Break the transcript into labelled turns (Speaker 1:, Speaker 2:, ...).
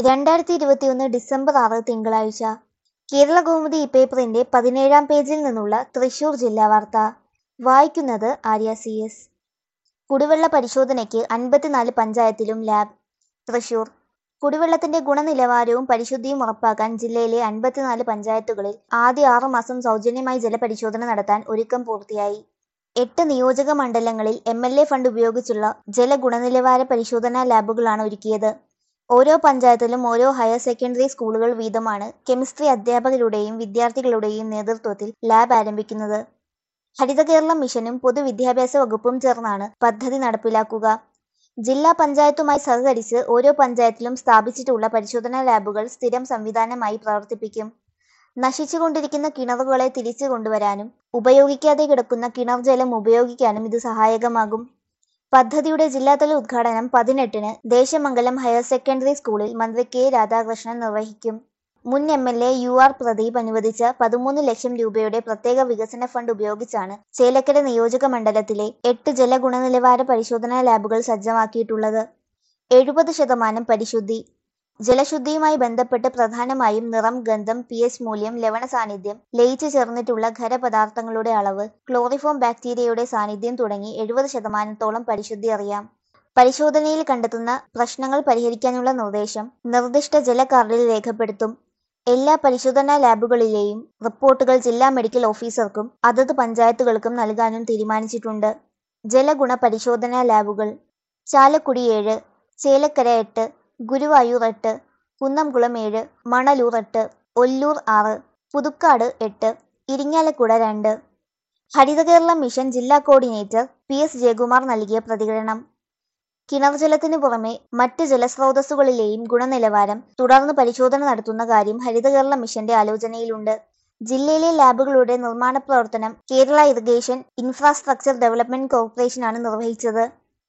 Speaker 1: രണ്ടായിരത്തി ഇരുപത്തിയൊന്ന് ഡിസംബർ ആറ് തിങ്കളാഴ്ച കേരള കൗമുദി ഇപ്പേപ്പറിന്റെ പതിനേഴാം പേജിൽ നിന്നുള്ള തൃശൂർ ജില്ലാ വാർത്ത വായിക്കുന്നത് ആര്യ സി എസ് കുടിവെള്ള പരിശോധനയ്ക്ക് അൻപത്തിനാല് പഞ്ചായത്തിലും ലാബ് തൃശൂർ കുടിവെള്ളത്തിന്റെ ഗുണനിലവാരവും പരിശുദ്ധിയും ഉറപ്പാക്കാൻ ജില്ലയിലെ അൻപത്തിനാല് പഞ്ചായത്തുകളിൽ ആദ്യ ആറു മാസം സൗജന്യമായി ജലപരിശോധന നടത്താൻ ഒരുക്കം പൂർത്തിയായി എട്ട് നിയോജക മണ്ഡലങ്ങളിൽ എം എൽ എ ഫണ്ട് ഉപയോഗിച്ചുള്ള ജലഗുണനിലവാര പരിശോധനാ ലാബുകളാണ് ഒരുക്കിയത് ഓരോ പഞ്ചായത്തിലും ഓരോ ഹയർ സെക്കൻഡറി സ്കൂളുകൾ വീതമാണ് കെമിസ്ട്രി അധ്യാപകരുടെയും വിദ്യാർത്ഥികളുടെയും നേതൃത്വത്തിൽ ലാബ് ആരംഭിക്കുന്നത് ഹരിത കേരളം മിഷനും പൊതുവിദ്യാഭ്യാസ വകുപ്പും ചേർന്നാണ് പദ്ധതി നടപ്പിലാക്കുക ജില്ലാ പഞ്ചായത്തുമായി സഹകരിച്ച് ഓരോ പഞ്ചായത്തിലും സ്ഥാപിച്ചിട്ടുള്ള പരിശോധനാ ലാബുകൾ സ്ഥിരം സംവിധാനമായി പ്രവർത്തിപ്പിക്കും നശിച്ചുകൊണ്ടിരിക്കുന്ന കിണറുകളെ തിരിച്ചു കൊണ്ടുവരാനും ഉപയോഗിക്കാതെ കിടക്കുന്ന കിണർ ജലം ഉപയോഗിക്കാനും ഇത് സഹായകമാകും പദ്ധതിയുടെ ജില്ലാതല ഉദ്ഘാടനം പതിനെട്ടിന് ദേശമംഗലം ഹയർ സെക്കൻഡറി സ്കൂളിൽ മന്ത്രി കെ രാധാകൃഷ്ണൻ നിർവഹിക്കും മുൻ M L A U R Pradeep അനുവദിച്ച പതിമൂന്ന് ലക്ഷം രൂപയുടെ പ്രത്യേക വികസന ഫണ്ട് ഉപയോഗിച്ചാണ് ചേലക്കര നിയോജക മണ്ഡലത്തിലെ എട്ട് ജലഗുണനിലവാര പരിശോധനാ ലാബുകൾ സജ്ജമാക്കിയിട്ടുള്ളത് എഴുപത് ശതമാനം പരിശുദ്ധി ജലശുദ്ധിയുമായി ബന്ധപ്പെട്ട് പ്രധാനമായും നിറം ഗന്ധം പി എച്ച് മൂല്യം ലവണ സാന്നിധ്യം ലയിച്ചു ചേർന്നിട്ടുള്ള ഖരപദാർത്ഥങ്ങളുടെ അളവ് ക്ലോറിഫോം ബാക്ടീരിയയുടെ സാന്നിധ്യം തുടങ്ങി എഴുപത് ശതമാനത്തോളം പരിശുദ്ധി അറിയാം പരിശോധനയിൽ കണ്ടെത്തുന്ന പ്രശ്നങ്ങൾ പരിഹരിക്കാനുള്ള നിർദ്ദേശം നിർദ്ദിഷ്ട ജല കാർഡിൽ രേഖപ്പെടുത്തും എല്ലാ പരിശോധനാ ലാബുകളിലെയും റിപ്പോർട്ടുകൾ ജില്ലാ മെഡിക്കൽ ഓഫീസർക്കും അതത് പഞ്ചായത്തുകൾക്കും നൽകാനും തീരുമാനിച്ചിട്ടുണ്ട് ജലഗുണ പരിശോധനാ ലാബുകൾ ചാലക്കുടി ഏഴ് ചേലക്കര എട്ട് ഗുരുവായൂർ എട്ട് കുന്നംകുളം ഏഴ് മണലൂർ എട്ട് ഒല്ലൂർ ആറ് പുതുക്കാട് എട്ട് ഇരിങ്ങാലക്കുട രണ്ട് ഹരിത കേരളം മിഷൻ ജില്ലാ കോർഡിനേറ്റർ പി എസ് ജയകുമാർ നൽകിയ പ്രതികരണം കിണർ ജലത്തിനു പുറമെ മറ്റ് ജലസ്രോതസ്സുകളിലെയും ഗുണനിലവാരം തുടർന്ന് പരിശോധന നടത്തുന്ന കാര്യം ഹരിത കേരള മിഷന്റെ ആലോചനയിലുണ്ട് ജില്ലയിലെ ലാബുകളുടെ നിർമ്മാണ പ്രവർത്തനം കേരള ഇറിഗേഷൻ ഇൻഫ്രാസ്ട്രക്ചർ ഡെവലപ്മെന്റ് കോർപ്പറേഷനാണ് നിർവഹിച്ചത്